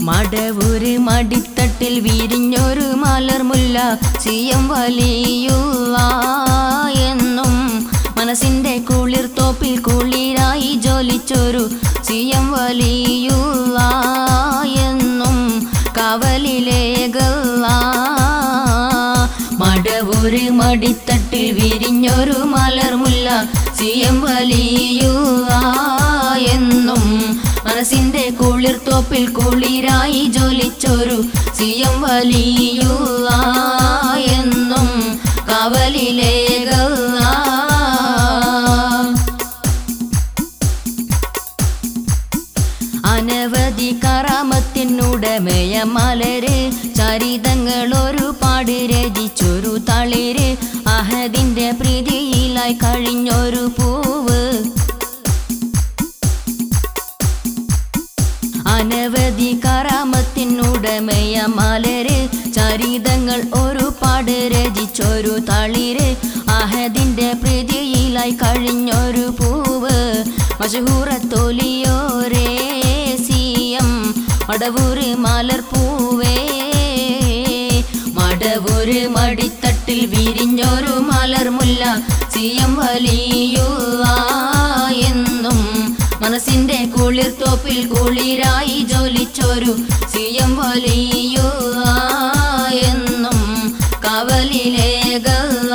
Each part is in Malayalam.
മടവൂര് മടിത്തട്ടിൽ വിരിഞ്ഞൊരു മലർമുല്ല സിയം വലിയുള്ള എന്നും മനസ്സിന്റെ കുളിർ തോപ്പിൽ കുളിരായി ജോലിച്ചൊരു സിയം വലിയുള്ള എന്നും കവലിലേകല്ല മടവൂര് മടിത്തട്ടിൽ വിരിഞ്ഞൊരു മലർമുല്ല സിയം വലിയുള്ള എന്നും മനസ്സിന്റെ കുളിർ തോപ്പിൽ കുളിരായി ജോലിച്ചൊരു സിയം വലിയുള്ള എന്നും കവലിലേകല്ല അനവധി കറാമത്തിനുടമയ മലര് ചരിതങ്ങൾ ഒരുപാട് രചിച്ചൊരു തളിര് അഹദിന്റെ പ്രീതിയിലായി കഴിഞ്ഞൊരു പൂവ് അനവധി കറാമത്തിനുടമയ മലര് ചരിതങ്ങൾ ഒരുപാട് രചിച്ചൊരു തളിര് അഹദിന്റെ പ്രീതിയിലായി കഴിഞ്ഞൊരു പൂവ് മഷഹൂറത്തൊലിയോരേ സിയം മടവൂര് മലർപ്പൂവേ മടവൂര് മടിത്തട്ടിൽ വിരിഞ്ഞൊരു മലർമുല്ല സിയം വലിയുള്ള എന്നും മനസ്സിന്റെ കുളിർ തോപ്പിൽ കുളിരായി ജോലിച്ചൊരു സിയം വലിയുള്ള എന്നും കവലിലേകല്ല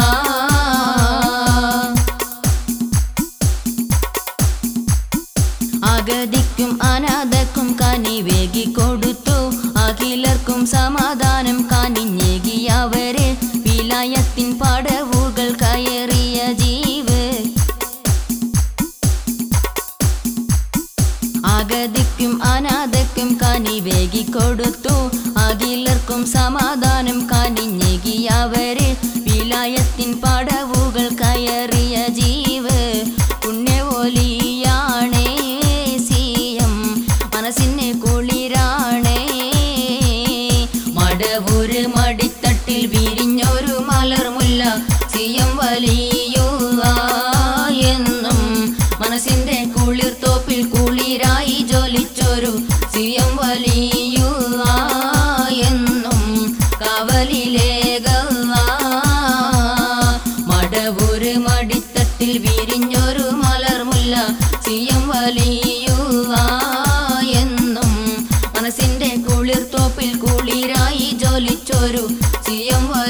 അഗതിക്കും അനാഥക്കും കനിവേകി കൊടുത്തു അഖിലർക്കും സമാധാനം കനിഞ്ഞേകിയവര് വിലായത്തിൻ പടവുകൾ കയറിയ ജീവ് അഗതിക്കും അനാഥക്കും കനിവേകി കൊടുത്തു അഖിലർക്കും സമാധാനം കനിഞ്ഞേകിയവര് വിലായത്തിൻ പടവുകൾ കയറിയ ജീവ് പുണ്യവോലിയാണേ സിയം മനസ്സിന് കുളിരാണേ മടവൂര് മടിത്തട്ടിൽ വിരിഞ്ഞൊരു മലർമുല്ല സിയം വലിയുള്ള എന്നും മനസ്സിന്റെ കുളിർ തോപ്പിൽ കുളിരായി ജോലിച്ചൊരു സിയം വലിയുള്ള എന്നും കവലിലേകല്ല മടവൂര് മടിത്തട്ടിൽ വിരിഞ്ഞൊരു മലർമുല്ല സിയം വലിയുള്ള എന്നും മനസ്സിന്റെ കുളിർ തോപ്പിൽ കുളിരായി ജോലിച്ചൊരു സിയം